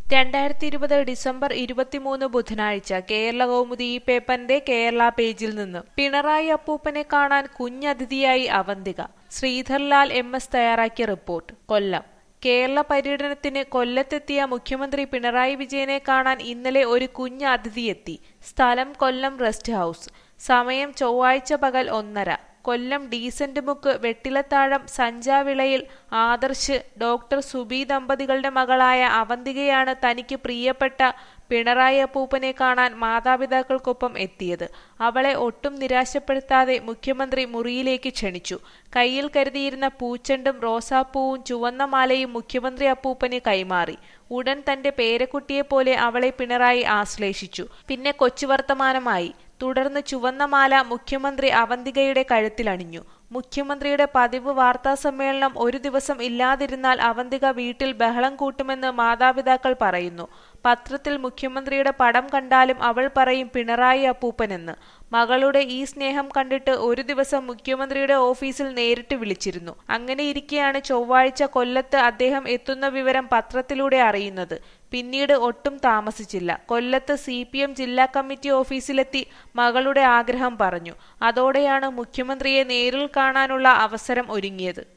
രണ്ടായിരത്തി ഇരുപത് ഡിസംബർ ഇരുപത്തിമൂന്ന് ബുധനാഴ്ച കേരള കൗമുദി ഈ പേപ്പറിന്റെ കേരള പേജിൽ നിന്ന് പിണറായി അപ്പൂപ്പനെ കാണാൻ കുഞ്ഞതിഥിയായി അവന്തിക ശ്രീധർലാൽ എം എസ് തയ്യാറാക്കിയ റിപ്പോർട്ട് കൊല്ലം കേരള പര്യടനത്തിന് കൊല്ലത്തെത്തിയ മുഖ്യമന്ത്രി പിണറായി വിജയനെ കാണാൻ ഇന്നലെ ഒരു കുഞ്ഞ് അതിഥിയെത്തി സ്ഥലം കൊല്ലം റെസ്റ്റ് ഹൌസ് സമയം ചൊവ്വാഴ്ച പകൽ ഒന്നര കൊല്ലം ഡീസന്റ് മുക്ക് വെട്ടിലത്താഴം സഞ്ചാവിളയിൽ ആദർശ് ഡോക്ടർ സുബി ദമ്പതികളുടെ മകളായ അവന്തികയാണ് തനിക്ക് പ്രിയപ്പെട്ട പിണറായി അപ്പൂപ്പനെ കാണാൻ മാതാപിതാക്കൾക്കൊപ്പം എത്തിയത് അവളെ ഒട്ടും നിരാശപ്പെടുത്താതെ മുഖ്യമന്ത്രി മുറിയിലേക്ക് ക്ഷണിച്ചു കയ്യിൽ കരുതിയിരുന്ന പൂച്ചെണ്ടും റോസാപ്പൂവും ചുവന്ന മാലയും മുഖ്യമന്ത്രി അപ്പൂപ്പന് കൈമാറി ഉടൻ തന്റെ പേരക്കുട്ടിയെപ്പോലെ അവളെ പിണറായി ആശ്ലേഷിച്ചു പിന്നെ കൊച്ചുവർത്തമാനമായി തുടർന്ന് ചുവന്ന മാല മുഖ്യമന്ത്രി അവന്തികയുടെ കഴുത്തിലണിഞ്ഞു മുഖ്യമന്ത്രിയുടെ പതിവ് വാർത്താ സമ്മേളനം ഒരു ദിവസം ഇല്ലാതിരുന്നാൽ അവന്തിക വീട്ടിൽ ബഹളം കൂട്ടുമെന്ന് മാതാപിതാക്കൾ പറയുന്നു പത്രത്തിൽ മുഖ്യമന്ത്രിയുടെ പടം കണ്ടാലും അവൾ പറയും പിണറായി അപ്പൂപ്പനെന്ന് മകളുടെ ഈ സ്നേഹം കണ്ടിട്ട് ഒരു ദിവസം മുഖ്യമന്ത്രിയുടെ ഓഫീസിൽ നേരിട്ട് വിളിച്ചിരുന്നു അങ്ങനെയിരിക്കെയാണ് ചൊവ്വാഴ്ച കൊല്ലത്ത് അദ്ദേഹം എത്തുന്ന വിവരം പത്രത്തിലൂടെ അറിയുന്നത് പിന്നീട് ഒട്ടും താമസിച്ചില്ല കൊല്ലത്ത് സി പി എം ജില്ലാ കമ്മിറ്റി ഓഫീസിലെത്തി മകളുടെ ആഗ്രഹം പറഞ്ഞു അതോടെയാണ് മുഖ്യമന്ത്രിയെ നേരിൽ കാണാനുള്ള അവസരം ഒരുങ്ങിയത്